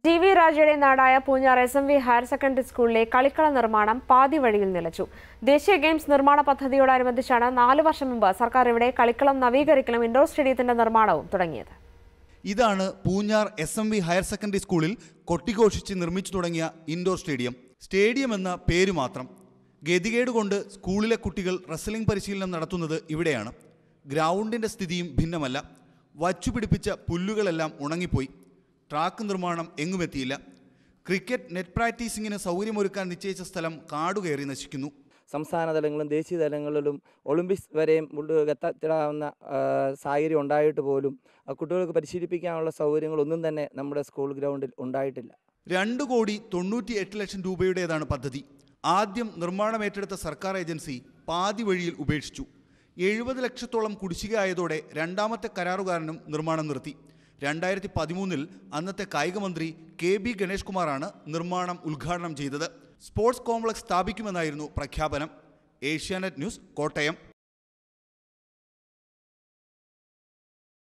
T V രാജയുടെ നാടായ Poonjar S M V higher secondary സ്കൂളിലെ കളിക്കള നിർമ്മാണം പാതി വഴിയിൽ നിലച്ചു ദേശീയ ഗെയിംസ് നിർമ്മാണ പദ്ധതിയോടനുബന്ധിച്ചാണ് നാല് വർഷം മുമ്പ് സർക്കാർ ഇവിടെ കളിക്കളം നവീകരിക്കലും ഇൻഡോർ സ്റ്റേഡിയത്തിന്റെ നിർമ്മാണവും തുടങ്ങിയത് ഇതാണ് Poonjar S M V higher secondary സ്കൂളിൽ കൊട്ടിഘോഷിച്ച് നിർമ്മിച്ചു തുടങ്ങിയ ഇൻഡോർ സ്റ്റേഡിയം സ്റ്റേഡിയം എന്ന പേര് മാത്രം ഗതികേട് കൊണ്ട് സ്കൂളിലെ കുട്ടികൾ റെസ്ലിംഗ് പരിശീലനം നടത്തുന്നത് ഇവിടെയാണ് ഗ്രൗണ്ടിൻ്റെ സ്ഥിതിയും ഭിന്നമല്ല വച്ചുപിടിപ്പിച്ച പുല്ലുകളെല്ലാം ഉണങ്ങിപ്പോയി ട്രാക്ക് നിർമ്മാണം എങ്ങുമെത്തിയില്ല ക്രിക്കറ്റ് നെറ്റ് പ്രാക്ടീസിങ്ങിന് സൗകര്യമൊരുക്കാൻ നിശ്ചയിച്ച സ്ഥലം കാടുകയറി നശിക്കുന്നു സംസ്ഥാന തലങ്ങളിലും ദേശീയ തലങ്ങളിലും ഒളിമ്പിക്സ് വരെയും കൊണ്ട് എത്തപ്പെടാവുന്ന ആ, സാഹചര്യം ഉണ്ടായിട്ട് പോലും ആ കുട്ടികൾക്ക് പരിശീലിപ്പിക്കാനുള്ള സൗകര്യങ്ങളൊന്നും തന്നെ നമ്മുടെ സ്കൂൾ ഗ്രൗണ്ടിൽ ഉണ്ടായിട്ടില്ല രണ്ട് കോടി തൊണ്ണൂറ്റി എട്ട് ലക്ഷം രൂപയുടേതാണ് പദ്ധതി ആദ്യം നിർമ്മാണം ഏറ്റെടുത്ത സർക്കാർ ഏജൻസി പാതി വഴിയിൽ ഉപേക്ഷിച്ചു എഴുപത് ലക്ഷത്തോളം കുടിശ്ശികയായതോടെ രണ്ടാമത്തെ കരാറുകാരനും നിർമ്മാണം നിർത്തി രണ്ടായിരത്തി പതിമൂന്നിൽ അന്നത്തെ കായിക മന്ത്രി കെ ബി ഗണേഷ് കുമാറാണ് നിർമ്മാണം ഉദ്ഘാടനം ചെയ്തത് സ്പോർട്സ് കോംപ്ലക്സ് സ്ഥാപിക്കുമെന്നായിരുന്നു പ്രഖ്യാപനം ഏഷ്യാനെറ്റ് ന്യൂസ് കോട്ടയം